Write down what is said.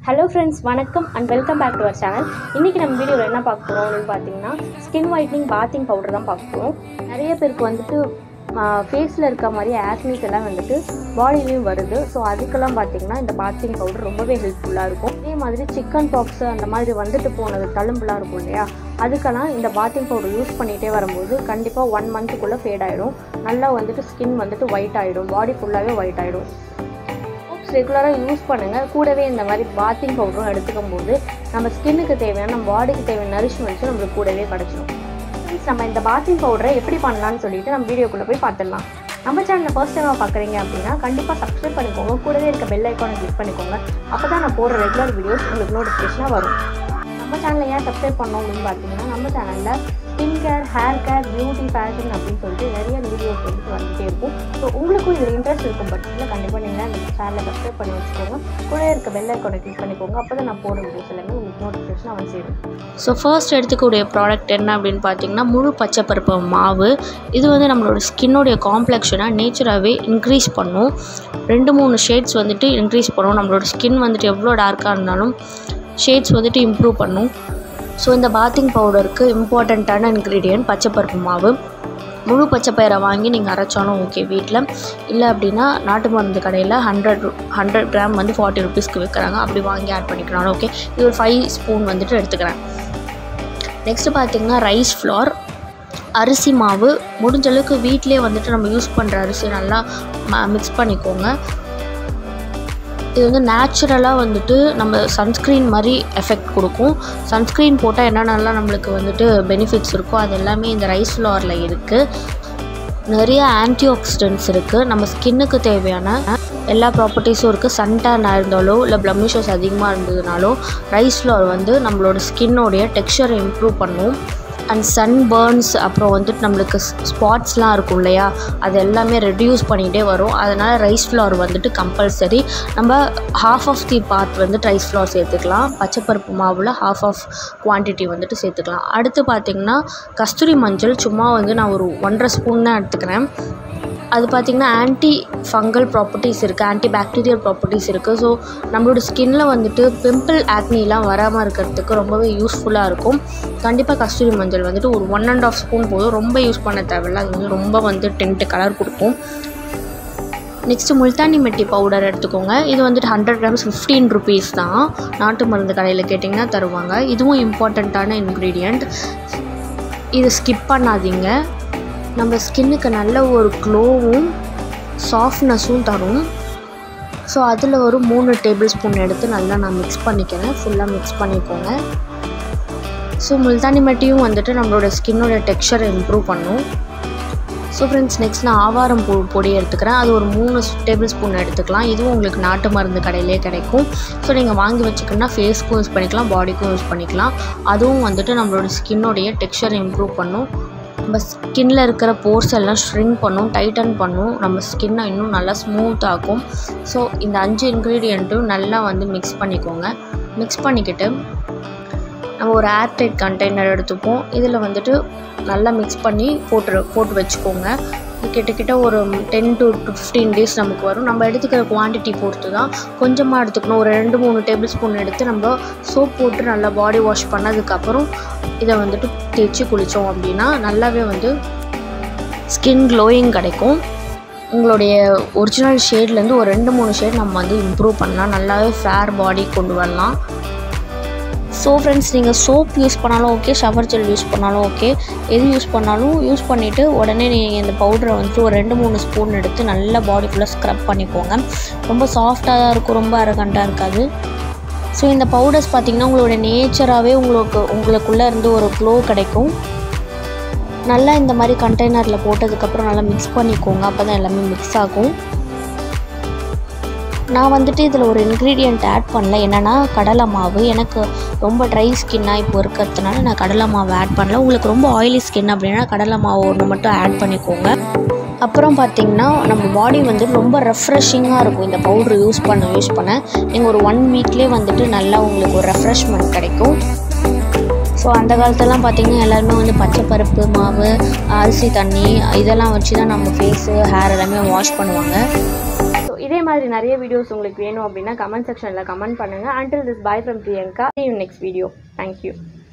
hello friends வணக்கம் and welcome back to our channel இன்றைக்கி நம்ம வீடியோவில் என்ன பார்க்க போகிறோம் அப்படின்னு பார்த்தீங்கன்னா ஸ்கின் ஒயிட்னிங் பாத்திங் பவுடர் தான் பார்க்க போகிறோம் நிறைய பேருக்கு வந்துட்டு ஃபேஸில் இருக்க மாதிரி ஆக்னிஸ் எல்லாம் வந்துட்டு பாடியிலையும் வருது ஸோ அதுக்கெல்லாம் பார்த்தீங்கன்னா இந்த பாத்திங் பவுடர் ரொம்பவே ஹெல்ப்ஃபுல்லாக இருக்கும் அதே மாதிரி சிக்கன் பாக்ஸ் அந்த மாதிரி வந்துட்டு போனது தழும்புலாம் இருக்கும் இல்லையா அதுக்கெல்லாம் இந்த பாத்திங் பவுடர் யூஸ் பண்ணிகிட்டே வரும்போது கண்டிப்பாக ஒன் மந்த்துக்குள்ளே ஃபேட் ஆகிடும் நல்லா வந்துட்டு ஸ்கின் வந்துட்டு ஒயிட் ஆகிடும் பாடி ஃபுல்லாகவே ஒயிட் ஆகிடும் ரெகுலராக யூஸ் பண்ணுங்கள் கூடவே இந்த மாதிரி பாத்திங் பவுடரும் எடுத்துக்கும் போது நம்ம ஸ்கின்னுக்கு தேவையான நம்ம பாடிக்கு தேவையான நரிஷ்மெண்ட்ஸும் நம்மளுக்கு கூடவே கிடச்சிடும் Friends, நம்ம இந்த பாத்திங் பவுடரை எப்படி பண்ணலாம்னு சொல்லிட்டு நம்ம வீடியோக்குள்ளே போய் பார்த்துடலாம் நம்ம சேனலை ஃபர்ஸ்ட் டைமாக பார்க்குறீங்க அப்படின்னா கண்டிப்பாக சப்ஸ்கிரைப் பண்ணிக்கோங்க கூடவே இருக்க பெல் ஐக்கானை கிளிக் பண்ணிக்கோங்க அப்போ தான் நான் போடுற ரெகுலர் வீடியோஸ் உங்களுக்கு நோட்டிஃபிகேஷனாக வரும் நம்ம சேனலை ஏன் சப்ஸ்கிரைப் பண்ணோம் அப்படின்னு பார்த்தீங்கன்னா நம்ம சேனலில் skin care hair care beauty fashion அப்படின்னு சொல்லிட்டு நிறைய வீடியோஸ் வந்துட்டு வந்துகிட்டே இருக்கும் ஸோ உங்களுக்கும் இதில் இன்ட்ரெஸ்ட் இருக்கும் பட்சத்தில் கண்டிப்பாக நீங்கள் அந்த சேனலை சப்ஸ்கிரைப் பண்ணி வச்சுக்கோங்க கூட இருக்க பெல் ஐக்கானை கிளிக் பண்ணிக்கோங்க அப்போ தான் நான் போடுற வீடியோஸ் எல்லாமே உங்களுக்கு நோட்டிஃபிகேஷன் அவன் சேரும் ஸோ ஃபர்ஸ்ட் எடுத்துக்கூடிய ப்ராடக்ட் என்ன அப்படின்னு பார்த்தீங்கன்னா முழு பச்சைப்பருப்பு மாவு இது வந்து நம்மளோட ஸ்கின்னோடைய காம்ப்ளெக்ஷனை நேச்சராகவே இன்க்ரீஸ் பண்ணும் ரெண்டு மூணு ஷேட்ஸ் வந்துட்டு இன்க்ரீஸ் பண்ணும் நம்மளோட ஸ்கின் வந்துட்டு எவ்வளோ டார்க்காக இருந்தாலும் ஷேட்ஸ் வந்துட்டு இம்ப்ரூவ் பண்ணும் ஸோ இந்த பாத்திங் பவுடருக்கு இம்பார்ட்டண்ட்டான இன்க்ரீடியன்ட் பச்சைப்பருப்பு மாவு முழு பச்சைப்பயிரை வாங்கி நீங்கள் அரைச்சாலும் ஓகே வீட்டில் இல்லை அப்படின்னா நாட்டு மருந்து கடையில் ஹண்ட்ரட் ஹண்ட்ரட் கிராம் வந்து ஃபார்ட்டி ருபீஸ்க்கு விற்கிறாங்க அப்படி வாங்கி ஆட் பண்ணிக்கிறாங்க ஓகே இது ஒரு ஃபைவ் ஸ்பூன் வந்துட்டு எடுத்துக்கிறேன் நெக்ஸ்ட்டு பார்த்தீங்கன்னா ரைஸ் ஃப்ளார் அரிசி மாவு முடிஞ்ச அளவுக்கு வீட்டிலே வந்துட்டு நம்ம யூஸ் பண்ணுற அரிசி நல்லா மிக்ஸ் பண்ணிக்கோங்க இது வந்து நேச்சுரலாக வந்துட்டு நம்ம சன்ஸ்க்ரீன் மாதிரி எஃபெக்ட் கொடுக்கும் சன்ஸ்க்ரீன் போட்டால் என்னென்னலாம் நம்மளுக்கு வந்துட்டு பெனிஃபிட்ஸ் இருக்கோ அது எல்லாமே இந்த ரைஸ் ஃப்ளாரில் இருக்குது நிறைய ஆன்டி ஆக்சிடென்ட்ஸ் இருக்குது நம்ம ஸ்கின்னுக்கு தேவையான எல்லா ப்ராப்பர்ட்டிஸும் இருக்குது சன்டானாக இருந்தாலோ இல்லை ப்ளமிஷஸ் அதிகமாக இருந்ததுனாலோ ரைஸ் ஃப்ளார் வந்து நம்மளோட ஸ்கின்னோடைய டெக்ஸ்சரை இம்ப்ரூவ் பண்ணும் அண்ட் சன் பேர்ன்ஸ் அப்புறம் வந்துட்டு நம்மளுக்கு ஸ்பாட்ஸ்லாம் இருக்கும் இல்லையா அது எல்லாமே ரெடியூஸ் பண்ணிகிட்டே வரும் அதனால் ரைஸ் ஃப்ளார் வந்துட்டு கம்பல்சரி நம்ம ஹாஃப் ஆஃப் தி பார்ட் வந்துட்டு ரைஸ் ஃப்ளார் சேர்த்துக்கலாம் பச்சைப்பருப்பு மாவில் ஹாஃப் ஆஃப் குவான்டிட்டி வந்துட்டு சேர்த்துக்கலாம் அடுத்து பார்த்திங்கன்னா கஸ்தூரி மஞ்சள் சும்மா வந்து நான் ஒரு ஒன்றரை ஸ்பூன் தான் எடுத்துக்கிறேன் அது பார்த்திங்கன்னா ஆன்டி ஃபங்கல் ப்ராப்பர்ட்டிஸ் இருக்குது ஆன்டி பாக்டீரியல் ப்ராப்பர்ட்டிஸ் இருக்குது ஸோ நம்மளோட ஸ்கின்ல வந்துட்டு பிம்பிள் ஆக்னிலாம் வராமல் இருக்கிறதுக்கு ரொம்பவே யூஸ்ஃபுல்லாக இருக்கும் கண்டிப்பாக கஸ்தூரி மஞ்சள் வந்துட்டு ஒரு ஒன் அண்ட் ஆஃப் ஸ்பூன் போதும் ரொம்ப யூஸ் பண்ண தேவையில்ல அது வந்து ரொம்ப வந்து டென்ட்டு கலர் கொடுக்கும் நெக்ஸ்ட்டு முல்தானி மெட்டி பவுடர் எடுத்துக்கோங்க இது வந்துட்டு ஹண்ட்ரட் கிராம்ஸ் ஃபிஃப்டீன் ருபீஸ் தான் நாட்டு மருந்து கடையில் கேட்டிங்கன்னா தருவாங்க இதுவும் இம்பார்ட்டண்ட்டான இன்க்ரீடியண்ட் இது ஸ்கிப் பண்ணாதீங்க நம்ம ஸ்கின்னுக்கு நல்ல ஒரு க்ளோவும் சாஃப்ட்னஸும் தரும் ஸோ அதில் ஒரு மூணு டேபிள் ஸ்பூன் எடுத்து நல்லா நான் மிக்ஸ் பண்ணிக்கிறேன் ஃபுல்லாக மிக்ஸ் பண்ணிக்கோங்க ஸோ முல்தானி மெட்டியும் வந்துட்டு நம்மளோட ஸ்கின்னோட டெக்ஸ்சரை இம்ப்ரூவ் பண்ணும் ஸோ ஃப்ரெண்ட்ஸ் நெக்ஸ்ட் நான் ஆவாரம் பொ பொடி எடுத்துக்கிறேன் அது ஒரு மூணு டேபிள் ஸ்பூன் எடுத்துக்கலாம் இதுவும் உங்களுக்கு நாட்டு மருந்து கடையிலே கிடைக்கும் ஸோ நீங்கள் வாங்கி வச்சுக்கணுன்னா ஃபேஸ்க்கும் யூஸ் பண்ணிக்கலாம் பாடிக்கும் யூஸ் பண்ணிக்கலாம் அதுவும் வந்துட்டு நம்மளோட ஸ்கின்னோடைய டெக்ஸ்சரை இம்ப்ரூவ் பண்ணும் நம்ம ஸ்கின்னில் இருக்கிற போர்ஸ் எல்லாம் ஷ்ரிங்க் பண்ணும் டைட்டன் பண்ணும் நம்ம ஸ்கின்னை இன்னும் நல்லா ஸ்மூத் ஆக்கும் ஸோ இந்த அஞ்சு இன்க்ரீடியண்ட்டும் நல்லா வந்து மிக்ஸ் பண்ணிக்கோங்க மிக்ஸ் பண்ணிக்கிட்டு நம்ம ஒரு ஏர்டைட் கண்டெய்னர் எடுத்துப்போம் இதில் வந்துட்டு நல்லா மிக்ஸ் பண்ணி போட்டு போட்டு வச்சுக்கோங்க கிட்டக்கிட்ட ஒரு டென் டு ஃபிஃப்டீன் டேஸ் நமக்கு வரும் நம்ம எடுத்துக்கிற குவான்டிட்டி பொறுத்து தான் கொஞ்சமாக எடுத்துக்கணும் ஒரு ரெண்டு மூணு டேபிள் ஸ்பூன் எடுத்து நம்ம சோப் போட்டு நல்லா பாடி வாஷ் பண்ணதுக்கப்புறம் இதை வந்துட்டு தேய்ச்சி குளித்தோம் அப்படின்னா நல்லாவே வந்து ஸ்கின் க்ளோயிங் கிடைக்கும் உங்களுடைய ஒரிஜினல் ஷேட்லேருந்து ஒரு ரெண்டு மூணு ஷேட் நம்ம வந்து இம்ப்ரூவ் பண்ணலாம் நல்லாவே ஃபேர் பாடி கொண்டு வரலாம் ஸோ ஃப்ரெண்ட்ஸ் நீங்கள் சோப் யூஸ் பண்ணாலும் ஓகே ஷவர் ஜெல் யூஸ் பண்ணாலும் ஓகே எது யூஸ் பண்ணாலும் யூஸ் பண்ணிவிட்டு உடனே நீங்கள் இந்த பவுடரை வந்துட்டு ஒரு ரெண்டு மூணு ஸ்பூன் எடுத்து நல்லா பாடி ஃபுல்லாக ஸ்க்ரப் பண்ணிக்கோங்க ரொம்ப சாஃப்டாக தான் இருக்கும் ரொம்ப அரகண்ட்டாக இருக்காது ஸோ இந்த பவுடர்ஸ் பார்த்திங்கன்னா உங்களோட நேச்சராகவே உங்களுக்கு உங்களுக்குள்ளே இருந்து ஒரு க்ளோ கிடைக்கும் நல்லா இந்த மாதிரி கண்டெய்னரில் போட்டதுக்கப்புறம் நல்லா மிக்ஸ் பண்ணிக்கோங்க அப்போ தான் எல்லாமே மிக்ஸ் ஆகும் நான் வந்துட்டு இதில் ஒரு இன்க்ரீடியண்ட் ஆட் பண்ணல என்னென்னா கடலை மாவு எனக்கு ரொம்ப ட்ரை ஸ்கின்னாக இப்போ இருக்கிறதுனால நான் கடலை மாவு ஆட் பண்ணல உங்களுக்கு ரொம்ப ஆயிலி ஸ்கின் அப்படின்னா கடலை மாவு ஒன்று மட்டும் ஆட் பண்ணிக்கோங்க அப்புறம் பார்த்திங்கன்னா நம்ம பாடி வந்து ரொம்ப ரெஃப்ரெஷிங்காக இருக்கும் இந்த பவுட்ரு யூஸ் பண்ண யூஸ் பண்ண நீங்கள் ஒரு ஒன் வீக்லேயே வந்துட்டு நல்லா உங்களுக்கு ஒரு ரெஃப்ரெஷ்மெண்ட் கிடைக்கும் ஸோ அந்த காலத்துலலாம் பார்த்திங்கன்னா எல்லாருமே வந்து பச்சை பருப்பு மாவு அரிசி தண்ணி இதெல்லாம் வச்சு தான் நம்ம ஃபேஸு ஹேர் எல்லாமே வாஷ் பண்ணுவாங்க ஸோ இதே மாதிரி நிறைய வீடியோஸ் உங்களுக்கு வேணும் அப்படின்னா கமெண்ட் செக்ஷனில் கமெண்ட் பண்ணுங்கள் until this bye from Priyanka see you next video thank you